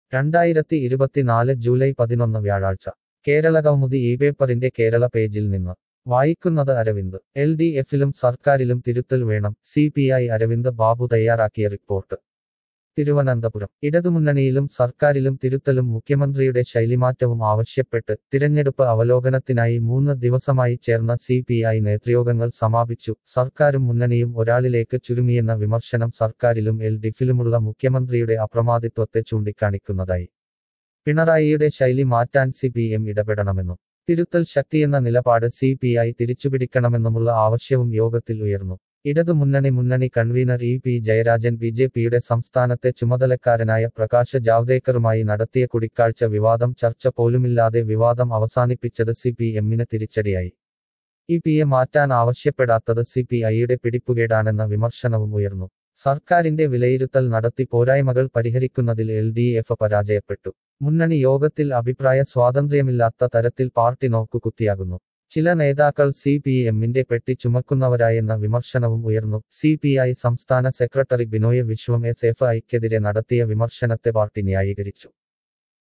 രണ്ടായിരത്തി ഇരുപത്തിനാല് ജൂലൈ പതിനൊന്ന് വ്യാഴാഴ്ച കേരള കൗമുദി ഈ പേപ്പറിന്റെ കേരള പേജിൽ നിന്ന് വായിക്കുന്നത് അരവിന്ദ് എൽ ഡി എഫിലും സർക്കാരിലും തിരുത്തൽ വേണം C P I Aravind Babu തയ്യാറാക്കിയ റിപ്പോർട്ട് തിരുവനന്തപുരം ഇടതുമുന്നണിയിലും സർക്കാരിലും തിരുത്തലും മുഖ്യമന്ത്രിയുടെ ശൈലിമാറ്റവും ആവശ്യപ്പെട്ട് തിരഞ്ഞെടുപ്പ് അവലോകനത്തിനായി മൂന്ന് ദിവസമായി ചേർന്ന സി പി ഐ നേതൃയോഗങ്ങൾ സമാപിച്ചു സർക്കാരും മുന്നണിയും ഒരാളിലേക്ക് ചുരുങ്ങിയെന്ന വിമർശനം സർക്കാരിലും എൽ ഡിഫിലുമുള്ള മുഖ്യമന്ത്രിയുടെ അപ്രമാദിത്വത്തെ ചൂണ്ടിക്കാണിക്കുന്നതായി പിണറായിയുടെ ശൈലി മാറ്റാൻ സി പി എം ഇടപെടണമെന്നും തിരുത്തൽ ശക്തിയെന്ന നിലപാട് സി പി ഐ തിരിച്ചുപിടിക്കണമെന്നുമുള്ള ആവശ്യവും യോഗത്തിൽ ഉയർന്നു ഇടതു മുന്നണി മുന്നണി convenor E P Jayarajan B J പിയുടെ സംസ്ഥാനത്തെ ചുമതലക്കാരനായ പ്രകാശ് ജാവ്ദേക്കറുമായി നടത്തിയ കൂടിക്കാഴ്ച വിവാദം ചർച്ച പോലുമില്ലാതെ വിവാദം അവസാനിപ്പിച്ചത് സി പി എമ്മിന് തിരിച്ചടിയായി ഇ പിയെ മാറ്റാൻ ആവശ്യപ്പെടാത്തത് സി പി ഐയുടെ പിടിപ്പുകേടാണെന്ന വിമർശനവും ഉയർന്നു സർക്കാരിന്റെ വിലയിരുത്തൽ നടത്തി പോരായ്മകൾ പരിഹരിക്കുന്നതിൽ എൽ ഡി എഫ് പരാജയപ്പെട്ടു മുന്നണി യോഗത്തിൽ അഭിപ്രായ സ്വാതന്ത്ര്യമില്ലാത്ത തരത്തിൽ പാർട്ടി നോക്കുകുത്തിയാകുന്നു ചില നേതാക്കൾ സി പി എമ്മിന്റെ പെട്ടി ചുമക്കുന്നവരായെന്ന വിമർശനവും ഉയർന്നു സി പി ഐ സംസ്ഥാന secretary Binoy Viswam S F ഐക്കെതിരെ നടത്തിയ വിമർശനത്തെ പാർട്ടി ന്യായീകരിച്ചു